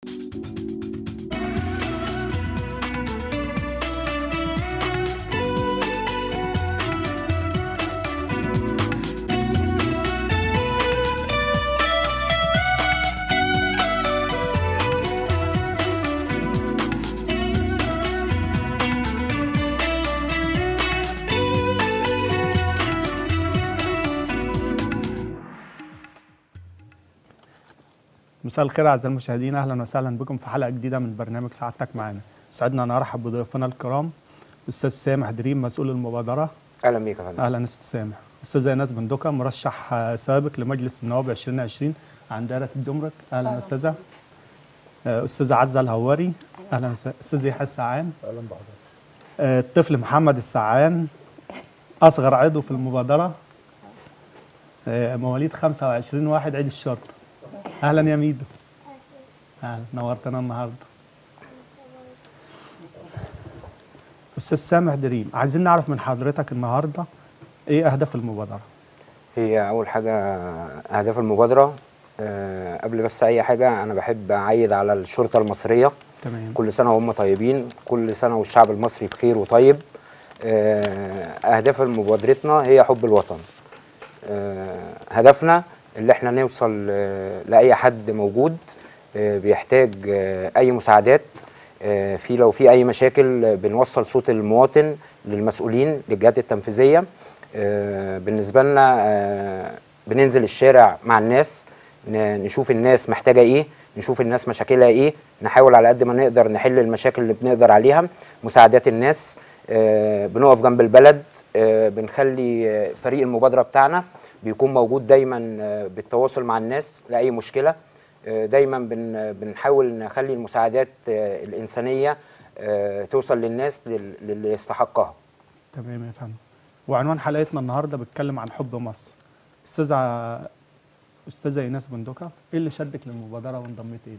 مساء الخير اعزائي المشاهدين اهلا وسهلا بكم في حلقه جديده من برنامج سعادتك معانا سعدنا ان نرحب بضيوفنا الكرام الاستاذ سامح دريم مسؤول المبادره اهلا بيك يا فندم اهلا استاذ سامح استاذ ايناس بندقه مرشح آه، سابق لمجلس النواب 2020 عن دائره الجمرك اهلا استاذه آه، استاذه عزه الهواري اهلا وسهلا استاذ يحيى السعان اهلا بحضرتك آه، الطفل محمد السعان اصغر عضو في المبادره آه، مواليد 25 واحد عيد الشرطه اهلا يا ميدو اهلا نورتنا النهارده استاذ سامح دريم عايزين نعرف من حضرتك النهارده ايه اهداف المبادره هي اول حاجه اهداف المبادره أه قبل بس اي حاجه انا بحب اعيد على الشرطه المصريه تمام كل سنه وهم طيبين كل سنه والشعب المصري بخير وطيب أه اهداف مبادرتنا هي حب الوطن أه هدفنا اللي احنا نوصل آه، لاي حد موجود آه، بيحتاج آه، اي مساعدات آه، في لو في اي مشاكل آه، بنوصل صوت المواطن للمسؤولين للجهات التنفيذيه آه، بالنسبه لنا آه، بننزل الشارع مع الناس ن- نشوف الناس محتاجه ايه نشوف الناس مشاكلها ايه نحاول على قد ما نقدر نحل المشاكل اللي بنقدر عليها مساعدات الناس آه، بنقف جنب البلد آه، بنخلي آه، فريق المبادره بتاعنا بيكون موجود دايما آه، بالتواصل مع الناس لاي مشكله آه، دايما بن بنحاول نخلي المساعدات آه، الانسانيه آه، توصل للناس لل- للي يستحقها تمام يا فندم وعنوان حلقتنا النهارده بيتكلم عن حب مصر استاذه استاذه ايناس بندقه ايه اللي شدك للمبادره وانضميت اليه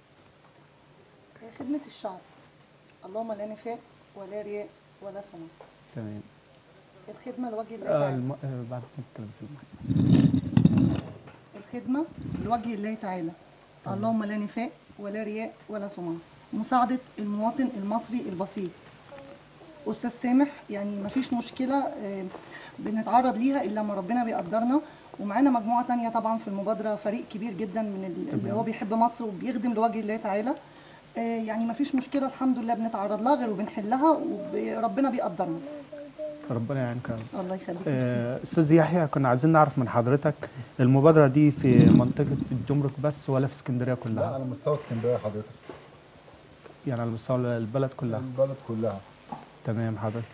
خدمة الشعب اللهم لا نفاق ولا رياء ولا سمعة تمام الخدمة لوجه الله آه تعالى الم... آه بعد اذنك نتكلم في الموضوع الخدمة لوجه الله تعالى اللهم لا نفاق ولا رياء ولا سمعة مساعدة المواطن المصري البسيط أستاذ سامح يعني مفيش مشكلة آه، بنتعرض ليها إلا لما ربنا بيقدرنا ومعانا مجموعة تانية طبعا في المبادرة فريق كبير جدا من ال- اللي هو بيحب مصر وبيخدم لوجه الله تعالى آه، يعني مفيش مشكلة الحمد لله بنتعرض لها غير وبنحلها وربنا بيقدرنا ربنا يعينك يا رب. الله يخليك ميرسي. آه، استاذ يحيى كنا عايزين نعرف من حضرتك المبادره دي في منطقه الجمرك بس ولا في اسكندريه لا كلها على مستوى اسكندريه حضرتك يعني على مستوى البلد كلها البلد كلها تمام حضرتك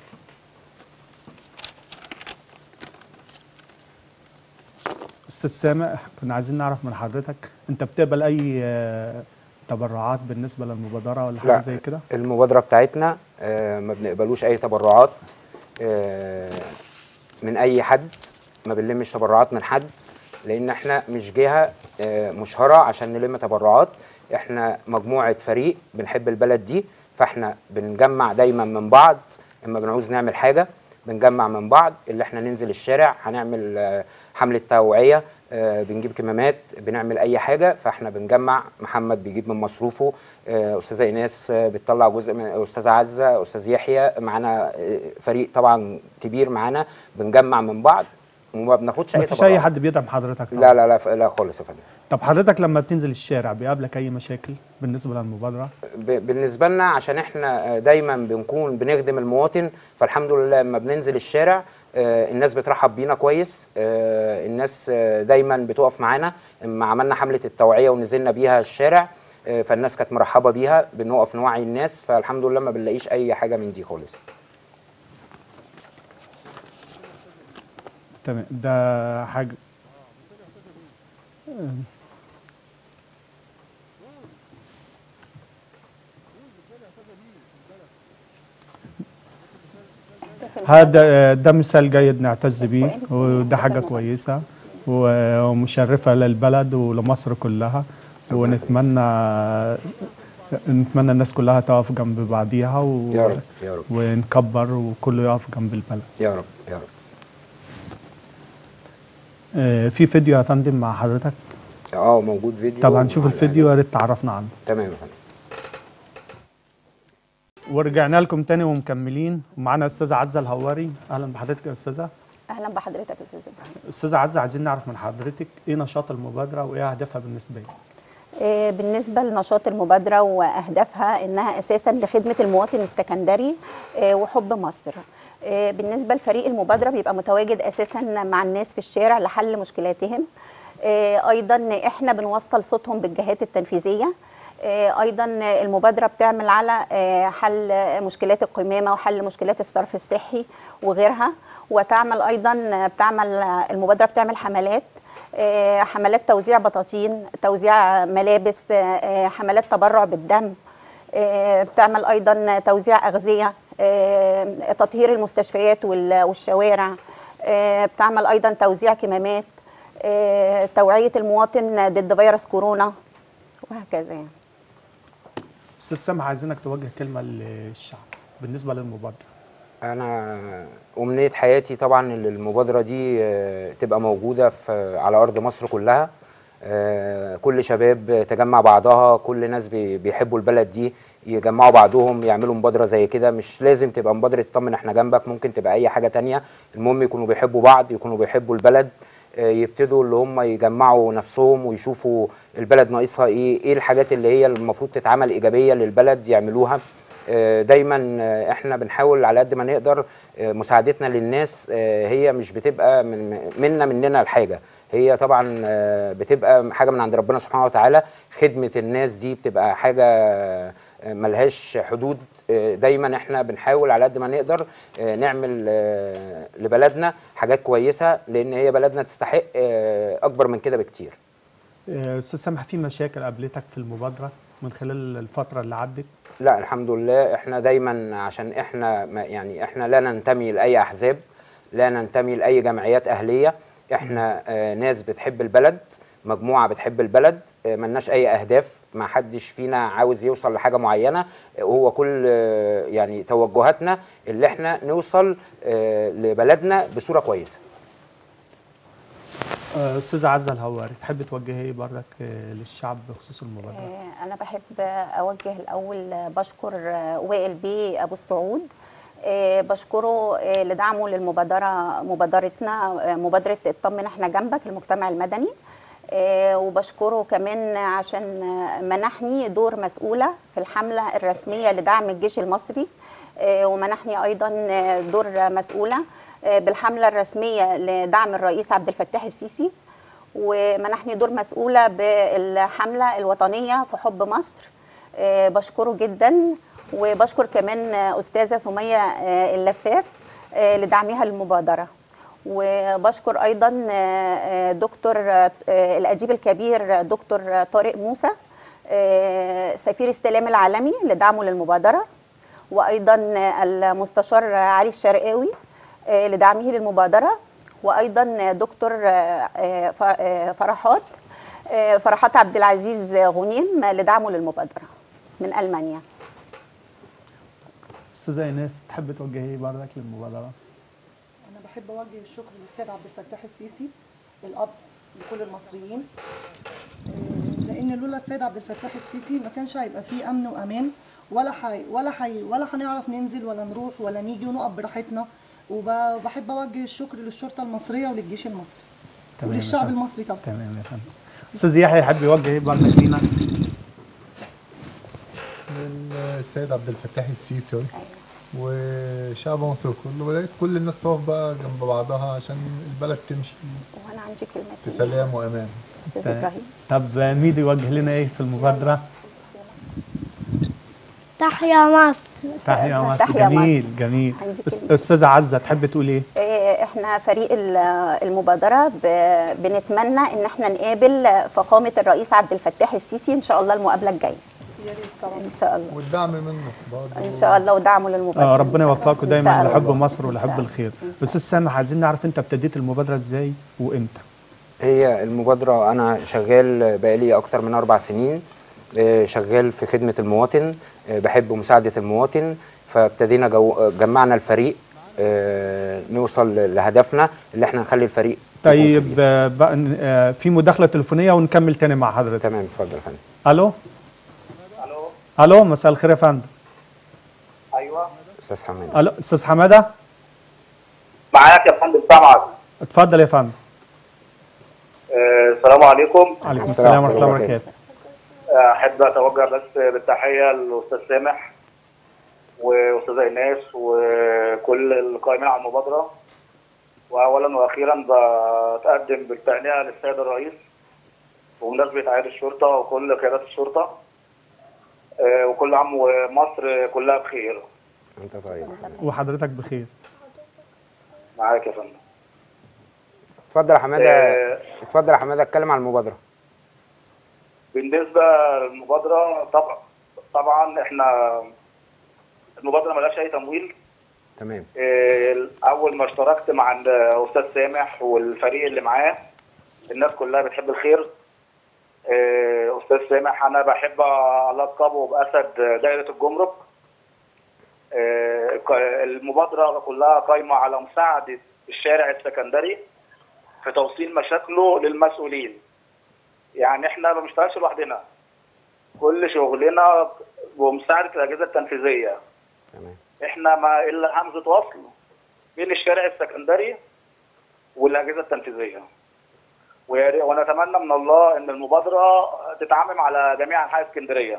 استاذ سامح كنا عايزين نعرف من حضرتك انت بتقبل اي آه، تبرعات بالنسبه للمبادره ولا حاجه لا. زي كده المبادرة بتاعتنا آه، ما بنقبلوش أي تبرعات آه، من أي حد ما بنلمش تبرعات من حد لأن احنا مش جهة آه، مشهرة عشان نلم تبرعات احنا مجموعة فريق بنحب البلد دي فاحنا بنجمع دايما من بعض اما بنعوز نعمل حاجة بنجمع من بعض اللي احنا ننزل الشارع هنعمل آه، حملة توعية آه، بنجيب كمامات بنعمل اي حاجه فاحنا بنجمع محمد بيجيب من مصروفه آه، استاذه ايناس آه، بتطلع جزء من استاذه عزه استاذ يحيى معانا آه، فريق طبعا كبير معانا بنجمع من بعض وما بناخدش اي مفيش تبرعات. اي حد بيدعم حضرتك طبعا. لا لا لا ف- لا خالص يا فندم طب حضرتك لما بتنزل الشارع بيقابلك اي مشاكل بالنسبه للمبادره ب- بالنسبه لنا عشان احنا آه، دايما بنكون بنخدم المواطن فالحمد لله لما بننزل الشارع آه، الناس بترحب بينا كويس آه، الناس آه، دايما بتقف معانا اما عملنا حمله التوعيه ونزلنا بيها الشارع آه، فالناس كانت مرحبه بيها بنقف نوعي الناس فالحمد لله ما بنلاقيش اي حاجه من دي خالص تمام ده حاجه هذا ده مثال جيد نعتز بيه وده حاجة كويسة و- ومشرفة للبلد ولمصر كلها ونتمنى نتمنى الناس كلها تقف جنب بعضيها و... يا رب يا رب ونكبر وكله يقف جنب البلد يا رب يا رب آه، في فيديو يا فندم مع حضرتك اه موجود فيديو طب هنشوف على الفيديو يا ريت تعرفنا عنه تمام يا فندم ورجعنا لكم تاني ومكملين ومعانا استاذه عزه الهواري اهلا بحضرتك يا استاذه اهلا بحضرتك يا استاذ ابراهيم استاذه عزه عايزين نعرف من حضرتك ايه نشاط المبادره وايه اهدافها بالنسبه لك آه، بالنسبه لنشاط المبادره واهدافها انها اساسا لخدمه المواطن السكندري آه، وحب مصر آه، بالنسبه لفريق المبادره بيبقى متواجد اساسا مع الناس في الشارع لحل مشكلاتهم آه، ايضا احنا بنوصل صوتهم بالجهات التنفيذيه آه، ايضا المبادره بتعمل على آه، حل مشكلات القمامه وحل مشكلات الصرف الصحي وغيرها وتعمل ايضا بتعمل المبادره بتعمل حملات آه، حملات توزيع بطاطين توزيع ملابس آه، حملات تبرع بالدم آه، بتعمل ايضا توزيع اغذيه آه، تطهير المستشفيات وال- والشوارع آه، بتعمل ايضا توزيع كمامات آه، توعيه المواطن ضد فيروس كورونا وهكذا يعني استاذ سامح عايزينك توجه كلمه للشعب بالنسبه للمبادره انا امنيه حياتي طبعا ان المبادره دي آه، تبقى موجوده في على ارض مصر كلها آه، كل شباب تجمع بعضها كل ناس بي- بيحبوا البلد دي يجمعوا بعضهم يعملوا مبادره زي كده مش لازم تبقى مبادره طمن احنا جنبك ممكن تبقى اي حاجه تانية المهم يكونوا بيحبوا بعض يكونوا بيحبوا البلد آه، يبتدوا اللي هم يجمعوا نفسهم ويشوفوا البلد ناقصها ايه ايه الحاجات اللي هي المفروض تتعمل ايجابيه للبلد يعملوها آه، دايما آه، احنا بنحاول على قد ما نقدر آه، مساعدتنا للناس آه، هي مش بتبقى من منا مننا الحاجه هي طبعا آه، بتبقى حاجه من عند ربنا سبحانه وتعالى خدمه الناس دي بتبقى حاجه آه، ملهاش حدود آه، دايما احنا بنحاول على قد ما نقدر آه، نعمل آه، لبلدنا حاجات كويسه لان هي بلدنا تستحق آه، اكبر من كده بكتير آه، استاذ سامح في مشاكل قابلتك في المبادره من خلال الفتره اللي عدت لا الحمد لله احنا دايما عشان احنا ما يعني احنا لا ننتمي لاي احزاب لا ننتمي لاي جمعيات اهليه احنا آه ناس بتحب البلد مجموعه بتحب البلد آه ملناش اي اهداف ما حدش فينا عاوز يوصل لحاجه معينه آه، هو كل آه يعني توجهاتنا اللي احنا نوصل آه لبلدنا بصوره كويسه آه، استاذه عزه الهواري تحب توجهي ايه بردك آه، للشعب بخصوص المبادره آه، أنا بحب أوجه الأول آه، بشكر آه، وائل بيه أبو السعود آه، بشكره آه، لدعمه للمبادرة مبادرتنا آه، مبادرة اطمن احنا جنبك المجتمع المدني آه، وبشكره كمان عشان آه، منحني دور مسؤولة في الحملة الرسمية لدعم الجيش المصري آه، ومنحني أيضا آه، دور مسؤولة آه، بالحملة الرسمية لدعم الرئيس عبد الفتاح السيسي ومنحني دور مسؤولة بالحملة الوطنية في حب مصر آه، بشكره جدا وبشكر كمان آه، أستاذة سمية آه، اللفاف آه، لدعمها للمبادرة وبشكر أيضا آه، آه، دكتور آه، الأديب الكبير دكتور طارق موسى آه، سفير السلام العالمي لدعمه للمبادرة وأيضا آه، المستشار علي الشرقاوي آه، لدعمه للمبادرة وأيضا دكتور آه، آه، ف- آه، فرحات آه، فرحات عبد العزيز غنيم لدعمه للمبادرة من ألمانيا استاذه ايناس تحب توجهي ايه بردك للمبادره انا بحب اوجه الشكر للسيد عبد الفتاح السيسي الاب لكل المصريين آه، لان لولا السيد عبد الفتاح السيسي ما كانش هيبقى فيه امن وامان ولا حي ولا حي ولا هنعرف ننزل ولا نروح ولا نيجي ونقف براحتنا وبحب اوجه الشكر للشرطه المصريه وللجيش المصري تمام يا وللشعب فندم. المصري طبعا تمام يا فندم استاذ يحيى يحب يوجه ايه بردك لينا للسيد عبد الفتاح السيسي وشعب مصر كله بدأت كل الناس تقف بقى جنب بعضها عشان البلد تمشي وأنا عندي كلمة في سلام وأمان أستاذ تمام. إبراهيم طب آه، ميدو يوجه لنا ايه في المبادره تحيا مصر تحيا مصر تحيا جميل جميل عندي أس- كلمة. استاذه عزه تحب تقول ايه آه، احنا فريق ال- المبادرة ب- بنتمنى ان احنا نقابل فخامة الرئيس عبد الفتاح السيسي ان شاء الله المقابلة الجاية يا ريت طبعا ان شاء الله والدعم منه برضه ان شاء الله ودعمه للمبادرة اه إن ربنا شاء يوفقكم الله. إن دايما شاء لحب الله. مصر إن ولحب شاء الخير الله. إن شاء استاذ سامح عايزين نعرف انت ابتديت المبادره ازاي وامتى هي المبادرة أنا شغال بقالي أكتر من أربع سنين آه، شغال في خدمة المواطن آه، بحب مساعدة المواطن فابتدينا جو جمعنا الفريق آه، نوصل لهدفنا اللي احنا نخلي الفريق طيب آه، بقى ن- آه، في مداخله تليفونيه ونكمل تاني مع حضرتك تمام اتفضل يا فندم الو الو الو مساء الخير يا فندم ايوه استاذ حماد الو استاذ حماده معاك يا فندم سامعك اتفضل يا فندم آه، السلام عليكم عليكم السلام ورحمه الله وبركاته آه، احب اتوجه بس بالتحيه للاستاذ سامح واستاذه ايناس وكل القائمين على المبادره واولا واخيرا بتقدم بالتهنئه للسيد الرئيس بمناسبه عيد الشرطه وكل قيادات الشرطه آه، وكل عام ومصر كلها بخير انت طيب وحضرتك بخير معاك يا فندم اتفضل يا حماده آه، اتفضل يا حماده اتكلم عن المبادره بالنسبه للمبادره طبعا طبعا احنا المبادره ملهاش اي تمويل تمام إيه، اول ما اشتركت مع الاستاذ سامح والفريق اللي معاه الناس كلها بتحب الخير إيه، استاذ سامح انا بحب القبه باسد دائره الجمرك إيه، ق- المبادره كلها قايمه على مساعده الشارع السكندري في توصيل مشاكله للمسؤولين يعني احنا ما بنشتغلش لوحدنا كل شغلنا بمساعده الاجهزه التنفيذيه تمام احنا ما الا همزه وصل بين الشارع السكندري والاجهزه التنفيذيه ويا ري- ونتمنى من الله ان المبادره تتعمم على جميع انحاء اسكندريه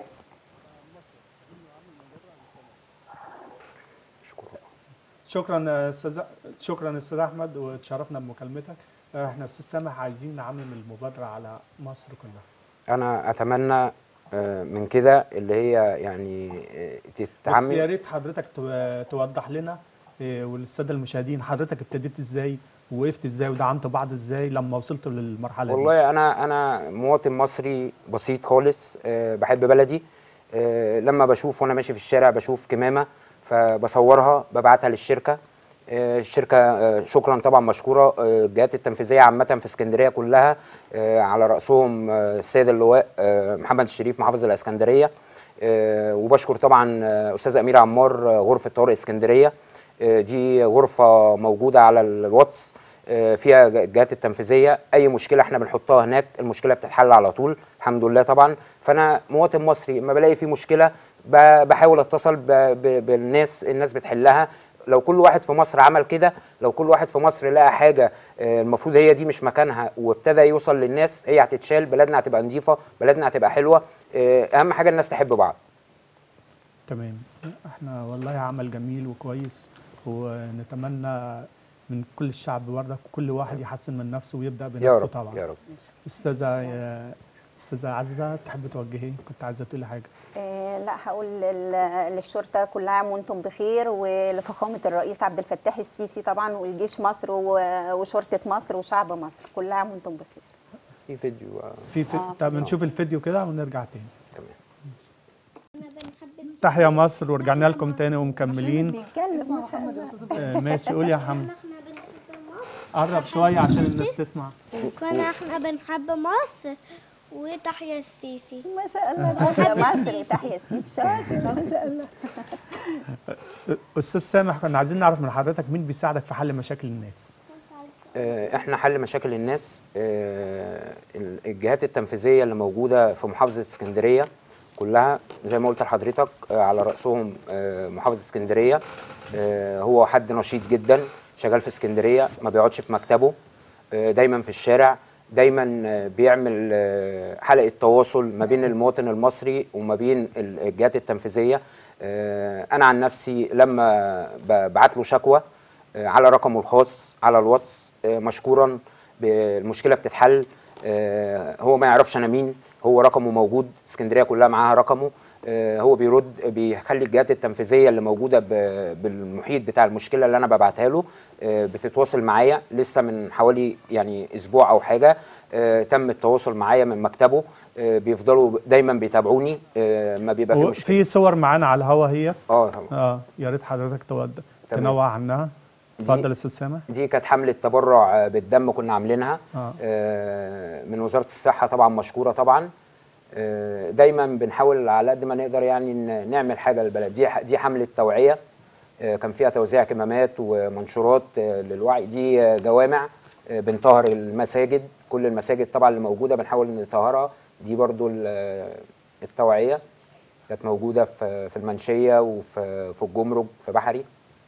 شكرا شكرا يا استاذ شكرا استاذ احمد وتشرفنا بمكالمتك آه، احنا استاذ سامح عايزين نعمم المبادره على مصر كلها انا اتمنى آه، من كده اللي هي يعني آه، بس يا تتعامل ريت حضرتك تو- توضح لنا آه، وللساده المشاهدين حضرتك ابتديت ازاي ووقفت ازاي ودعمت بعض ازاي لما وصلت للمرحله دي والله انا انا مواطن مصري بسيط خالص آه، بحب بلدي آه، لما بشوف وانا ماشي في الشارع بشوف كمامه فبصورها ببعتها للشركه آه، الشركه آه، شكرا طبعا مشكوره آه، الجهات التنفيذيه عامه في اسكندريه كلها آه، على راسهم آه، السيد اللواء آه، محمد الشريف محافظ الاسكندريه آه، وبشكر طبعا آه، استاذه اميره عمار آه، غرفه طوارئ اسكندريه آه، دي غرفه موجوده على الواتس آه، فيها ج- الجهات التنفيذيه اي مشكله احنا بنحطها هناك المشكله بتتحل على طول الحمد لله طبعا فانا مواطن مصري ما بلاقي في مشكله ب- بحاول اتصل ب- ب- بالناس الناس بتحلها لو كل واحد في مصر عمل كده لو كل واحد في مصر لقى حاجه آه، المفروض هي دي مش مكانها وابتدى يوصل للناس هي هتتشال بلدنا هتبقى نظيفه بلدنا هتبقى حلوه آه، اهم حاجه الناس تحب بعض تمام احنا والله عمل جميل وكويس ونتمنى من كل الشعب برضك كل واحد يحسن من نفسه ويبدا يا بنفسه رب طبعا يا رب استاذه آه، استاذه عزه تحب توجهي كنت عايزه تقولي حاجه آه، لا هقول لل- للشرطه كل عام وانتم بخير ولفخامه الرئيس عبد الفتاح السيسي طبعا والجيش مصر و- وشرطه مصر وشعب مصر كل عام وانتم بخير في فيديو آه، في في آه. طب نشوف الفيديو كده ونرجع تاني تمام تحيا مصر ورجعنا لكم تاني ومكملين بيتكلم ما شاء محمد يا الله استاذ ابراهيم آه، ماشي قول يا محمد احنا بنحب مصر قرب شويه عشان الناس تسمع وكنا احنا بنحب مصر وتحيا السيسي ما شاء الله تحيا مصر وتحيا السيسي شاطر ما شاء الله استاذ سامح كنا عايزين نعرف من حضرتك مين بيساعدك في حل مشاكل الناس آه، احنا حل مشاكل الناس آه، ال- الجهات التنفيذيه اللي موجوده في محافظه اسكندريه كلها زي ما قلت لحضرتك آه، على راسهم آه، محافظ اسكندريه آه، هو حد نشيط جدا شغال في اسكندريه ما بيقعدش في مكتبه آه، دايما في الشارع دايما آه، بيعمل آه، حلقه تواصل ما بين المواطن المصري وما بين ال- الجهات التنفيذيه آه، انا عن نفسي لما ببعت له شكوى آه، على رقمه الخاص على الواتس آه، مشكورا ب- المشكله بتتحل آه، هو ما يعرفش انا مين هو رقمه موجود اسكندريه كلها معاها رقمه آه، هو بيرد بيخلي الجهات التنفيذيه اللي موجوده ب- بالمحيط بتاع المشكله اللي انا ببعتها له آه، بتتواصل معايا لسه من حوالي يعني اسبوع او حاجه آه، تم التواصل معايا من مكتبه آه، بيفضلوا دايما بيتابعوني آه، ما بيبقى في مشكله في صور معانا على الهوا هي اه طبعا اه يا ريت حضرتك تود تمام. تنوع عنها اتفضل يا استاذ سامح دي كانت حملة تبرع آه، بالدم كنا عاملينها آه. آه، من وزارة الصحة طبعا مشكورة طبعا آه، دايما بنحاول على قد ما نقدر يعني ن- نعمل حاجة للبلد دي ح- دي حملة توعية آه، كان فيها توزيع كمامات ومنشورات آه، للوعي دي آه، جوامع آه، بنطهر المساجد كل المساجد طبعا اللي موجوده بنحاول نطهرها دي برضو ال- التوعيه كانت موجوده في في المنشيه وفي في الجمرك في بحري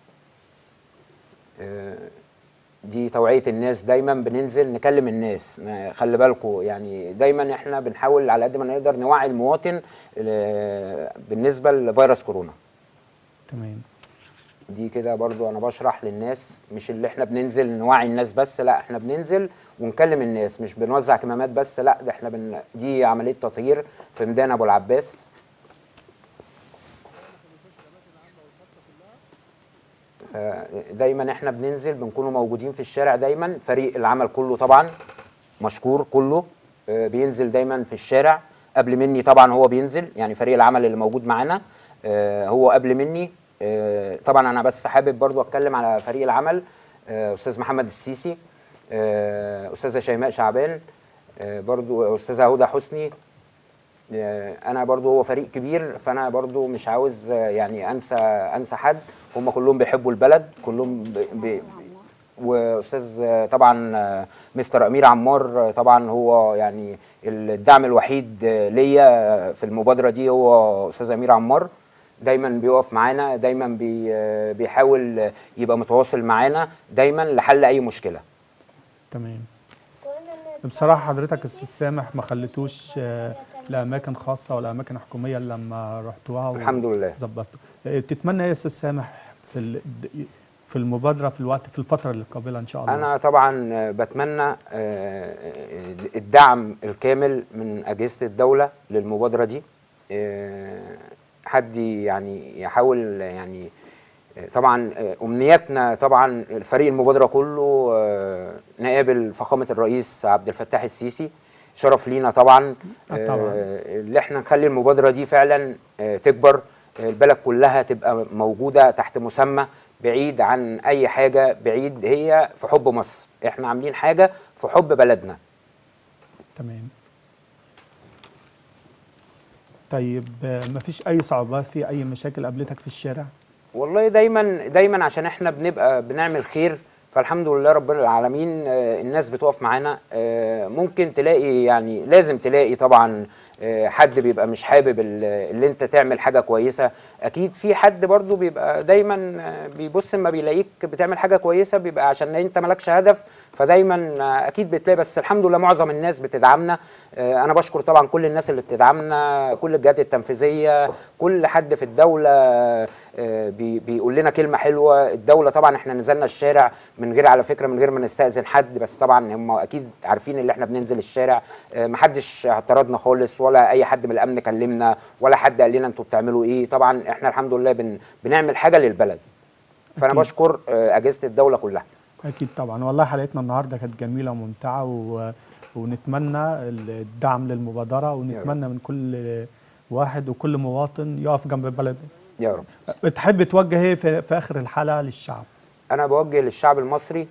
آه، دي توعيه الناس دايما بننزل نكلم الناس ما- خلي بالكم يعني دايما احنا بنحاول على قد ما نقدر نوعي المواطن آه، بالنسبه لفيروس كورونا تمام دي كده برضو انا بشرح للناس مش اللي احنا بننزل نوعي الناس بس لا احنا بننزل ونكلم الناس مش بنوزع كمامات بس لا ده احنا بن... دي عمليه تطهير في ميدان ابو العباس آه، دايما احنا بننزل بنكونوا موجودين في الشارع دايما فريق العمل كله طبعا مشكور كله آه، بينزل دايما في الشارع قبل مني طبعا هو بينزل يعني فريق العمل اللي موجود معانا آه، هو قبل مني آه، طبعا انا بس حابب برضو اتكلم على فريق العمل آه، استاذ محمد السيسي آه، استاذه شيماء شعبان آه، برضو استاذه هدى حسني آه، انا برضو هو فريق كبير فانا برضو مش عاوز آه، يعني انسى انسى حد هم كلهم بيحبوا البلد كلهم ب... ب... واستاذ آه، طبعا آه، مستر امير عمار آه، طبعا هو يعني الدعم الوحيد آه، ليا آه، في المبادره دي هو استاذ امير عمار دايما بيقف معانا دايما بي آه، بيحاول آه، يبقى متواصل معانا دايما لحل اي مشكله تمام بصراحة حضرتك استاذ سامح ما خليتوش آه، لأماكن خاصة ولا أماكن حكومية إلا لما رحتوها و- الحمد لله. ظبطتوا آه، تتمنى إيه يا استاذ سامح في ال- في المبادرة في الوقت في الفترة اللي قابلة إن شاء الله انا طبعا آه، بتمنى آه، الدعم الكامل من اجهزه الدوله للمبادره دي آه، حد يعني يحاول يعني آه، طبعا آه، امنياتنا طبعا فريق المبادره كله آه، نقابل فخامه الرئيس عبد الفتاح السيسي شرف لينا طبعا آه، طبعاً. آه، اللي احنا نخلي المبادره دي فعلا آه، تكبر آه، البلد كلها تبقى موجوده تحت مسمى بعيد عن اي حاجه بعيد هي في حب مصر احنا عاملين حاجه في حب بلدنا تمام طيب آه، مفيش أي صعوبات في أي مشاكل قابلتك في الشارع؟ والله دايما دايما عشان احنا بنبقى بنعمل خير فالحمد لله رب العالمين آه، الناس بتقف معانا آه، ممكن تلاقي يعني لازم تلاقي طبعا آه، حد بيبقى مش حابب ال- اللي انت تعمل حاجه كويسه اكيد في حد برضو بيبقى دايما آه، بيبص اما بيلاقيك بتعمل حاجه كويسه بيبقى عشان انت مالكش هدف فدايما آه، اكيد بتلاقي بس الحمد لله معظم الناس بتدعمنا آه، انا بشكر طبعا كل الناس اللي بتدعمنا كل الجهات التنفيذيه كل حد في الدوله آه، بي- بيقول لنا كلمه حلوه الدوله طبعا احنا نزلنا الشارع من غير على فكره من غير ما نستاذن حد بس طبعا هم اكيد عارفين ان احنا بننزل الشارع آه، محدش اعترضنا خالص ولا اي حد من الامن كلمنا ولا حد قال لنا انتوا بتعملوا ايه طبعا احنا الحمد لله بن بنعمل حاجه للبلد فانا أكيد. بشكر آه، اجهزه الدوله كلها أكيد طبعا والله حلقتنا النهاردة كانت جميلة وممتعة و... ونتمنى الدعم للمبادرة ونتمنى من كل واحد وكل مواطن يقف جنب بلده يا رب بتحب توجه ايه في, في اخر الحلقه للشعب انا بوجه للشعب المصري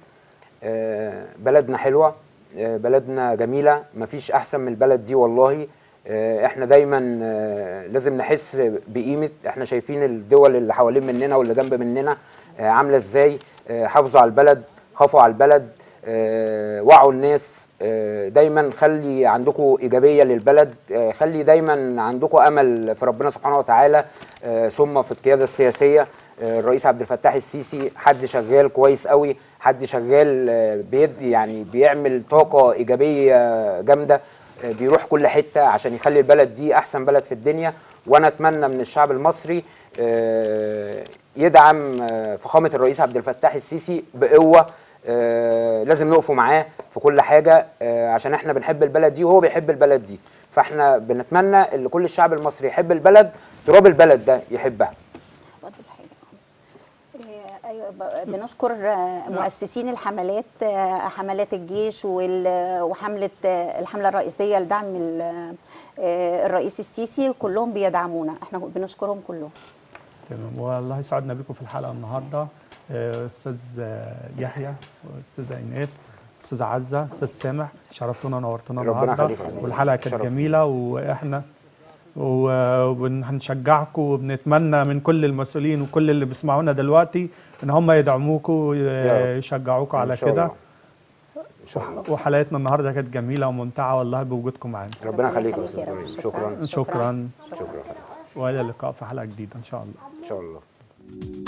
آه، بلدنا حلوه آه، بلدنا جميله مفيش احسن من البلد دي والله آه، احنا دايما آه، لازم نحس بقيمه احنا شايفين الدول اللي حوالين مننا واللي جنب مننا آه، عامله ازاي آه، حافظوا على البلد خافوا على البلد آه، وعوا الناس آه، دايما خلي عندكم ايجابيه للبلد آه، خلي دايما عندكم امل في ربنا سبحانه وتعالى آه، ثم في القياده السياسيه آه، الرئيس عبد الفتاح السيسي حد شغال كويس قوي حد شغال آه، بيدي يعني بيعمل طاقه ايجابيه جامده آه، بيروح كل حته عشان يخلي البلد دي احسن بلد في الدنيا وانا اتمنى من الشعب المصري آه، يدعم آه، فخامه الرئيس عبد الفتاح السيسي بقوه آه، لازم نقفوا معاه في كل حاجه آه، عشان احنا بنحب البلد دي وهو بيحب البلد دي فاحنا بنتمنى ان كل الشعب المصري يحب البلد تراب البلد ده يحبها اتفضل حاجه إيه، ايوه ب- بنشكر آه، مؤسسين الحملات آه، حملات الجيش وال- وحمله آه، الحمله الرئيسيه لدعم ال- آه، الرئيس السيسي كلهم بيدعمونا احنا بنشكرهم كلهم تمام والله سعدنا بكم في الحلقه النهارده آه، استاذ آه، يحيى واستاذه ايناس استاذ عزه استاذ سامح شرفتونا ونورتونا ربنا النهارده يخليك يا فندم. والحلقه كانت شرف. جميله واحنا و- وهنشجعكم وبنتمنى من كل المسؤولين وكل اللي بيسمعونا دلوقتي ان هم يدعموكم يا رب. ويشجعوكم على إن شاء كده الله. ان شاء الله وحلقتنا النهارده كانت جميله وممتعه والله بوجودكم معانا ربنا يخليك يا يخليك استاذ يا رب. ابراهيم شكراً. شكرا شكرا شكرا والى اللقاء في حلقه جديده ان شاء الله ان شاء الله